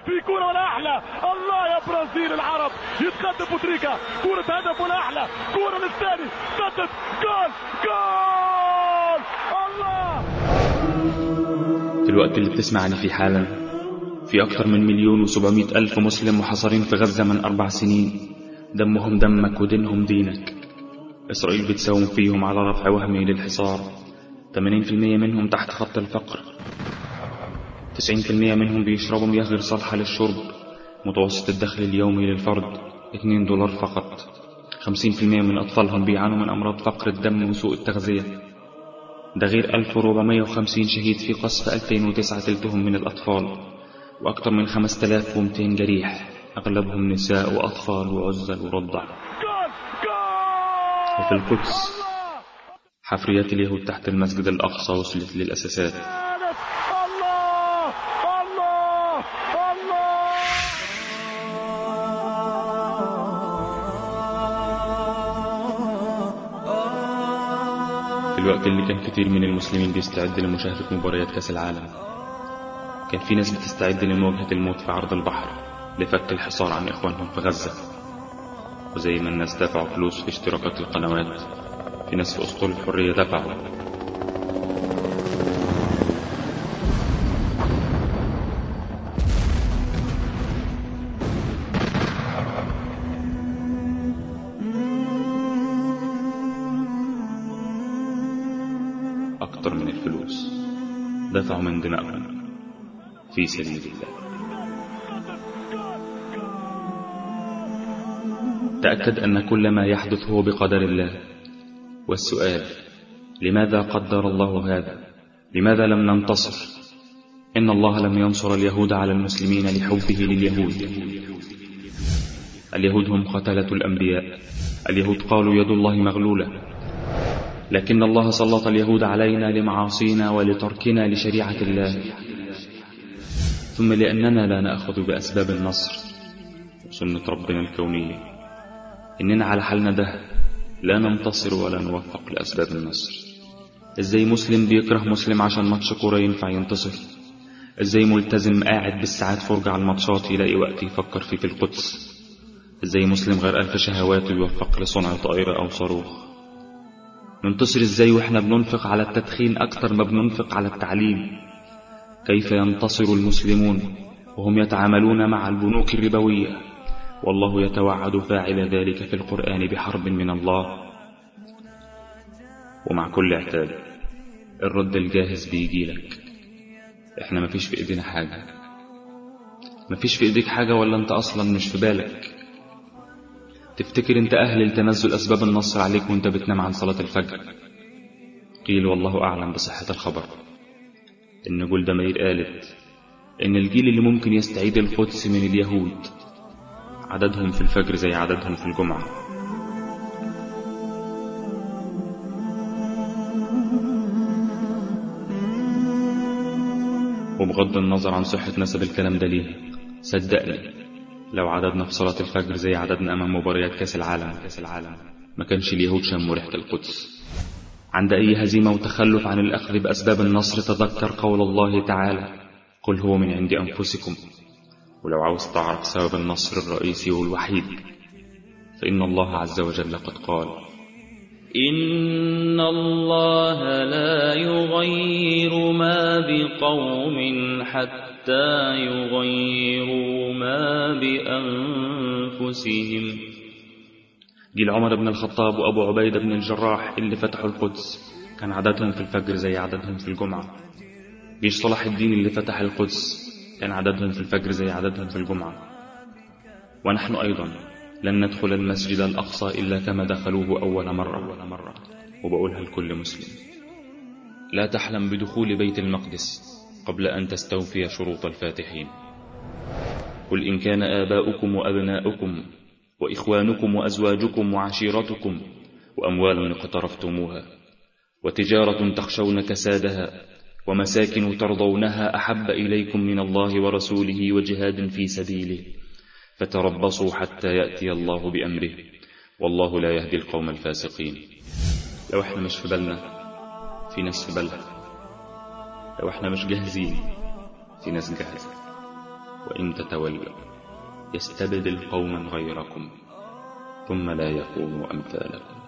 في كرة ولا أحلى الله يا برازيل العرب يتقدم بوتريكا كرة هدف ولا أحلى كرة للثاني سدد جول جول الله في الوقت اللي بتسمعني فيه حالا في أكثر من مليون وسبعمائة ألف مسلم محاصرين في غزة من أربع سنين دمهم دمك ودينهم دينك إسرائيل بتساوم فيهم على رفع وهمي للحصار 80% منهم تحت خط الفقر 90% منهم بيشربوا مياه غير صالحة للشرب متوسط الدخل اليومي للفرد 2 دولار فقط 50% من أطفالهم بيعانوا من أمراض فقر الدم وسوء التغذية ده غير 1450 شهيد في قصف 2009 تلتهم من الأطفال وأكثر من 5200 جريح أغلبهم نساء وأطفال وعزل ورضع جول جول وفي القدس حفريات اليهود تحت المسجد الأقصى وصلت للأساسات ثالث الله الله الله في الوقت اللي كان كتير من المسلمين بيستعد لمشاهدة مباريات كأس العالم كان في ناس بتستعد لمواجهة الموت في عرض البحر لفك الحصار عن إخوانهم في غزة وزي ما الناس دفعوا فلوس في اشتراكات القنوات في ناس في أسطول الحرية دفعوا أكتر من الفلوس دفعوا من دمائهم في سبيل الله تأكد أن كل ما يحدث هو بقدر الله والسؤال لماذا قدر الله هذا لماذا لم ننتصر إن الله لم ينصر اليهود على المسلمين لحبه لليهود اليهود هم قتلة الأنبياء اليهود قالوا يد الله مغلولة لكن الله سلط اليهود علينا لمعاصينا ولتركنا لشريعة الله ثم لأننا لا نأخذ بأسباب النصر وسنة ربنا الكونية إننا على حالنا ده لا ننتصر ولا نوفق لأسباب النصر إزاي مسلم بيكره مسلم عشان ماتش كورة ينفع ينتصر إزاي ملتزم قاعد بالساعات فرجة على الماتشات يلاقي وقت يفكر فيه في القدس إزاي مسلم غير ألف شهوات يوفق لصنع طائرة أو صاروخ ننتصر إزاي وإحنا بننفق على التدخين أكثر ما بننفق على التعليم كيف ينتصر المسلمون وهم يتعاملون مع البنوك الربوية والله يتوعد فاعل ذلك في القرآن بحرب من الله ومع كل اعتاد الرد الجاهز بيجيلك احنا مفيش في ايدينا حاجة مفيش في ايديك حاجة ولا انت اصلا مش في بالك تفتكر انت اهل لتنزل اسباب النصر عليك وانت بتنام عن صلاة الفجر قيل والله اعلم بصحة الخبر ان جولدا مير قالت ان الجيل اللي ممكن يستعيد القدس من اليهود عددهم في الفجر زي عددهم في الجمعة وبغض النظر عن صحة نسب الكلام ده ليه صدقني لو عددنا في صلاة الفجر زي عددنا أمام مباريات كأس العالم كأس العالم ما كانش اليهود شموا ريحة القدس عند أي هزيمة وتخلف عن الأخذ بأسباب النصر تذكر قول الله تعالى قل هو من عند أنفسكم ولو عاوز تعرف سبب النصر الرئيسي والوحيد فإن الله عز وجل قد قال إن الله لا يغير ما بقوم حتى يغيروا ما بأنفسهم جيل عمر بن الخطاب وأبو عبيدة بن الجراح اللي فتحوا القدس كان عددهم في الفجر زي عددهم في الجمعة جيش صلاح الدين اللي فتح القدس كان عددهم في الفجر زي عددهم في الجمعة ونحن أيضا لن ندخل المسجد الأقصى إلا كما دخلوه أول مرة, أول مرة وبقولها لكل مسلم لا تحلم بدخول بيت المقدس قبل أن تستوفي شروط الفاتحين قل إن كان آباؤكم وأبناؤكم وإخوانكم وأزواجكم وعشيرتكم وأموال اقترفتموها وتجارة تخشون كسادها ومساكن ترضونها أحب إليكم من الله ورسوله وجهاد في سبيله فتربصوا حتى يأتي الله بأمره والله لا يهدي القوم الفاسقين لو احنا مش في بالنا في ناس في بالها لو احنا مش جاهزين في ناس جاهزة وإن تتولوا يستبدل قوما غيركم ثم لا يكونوا أمثالكم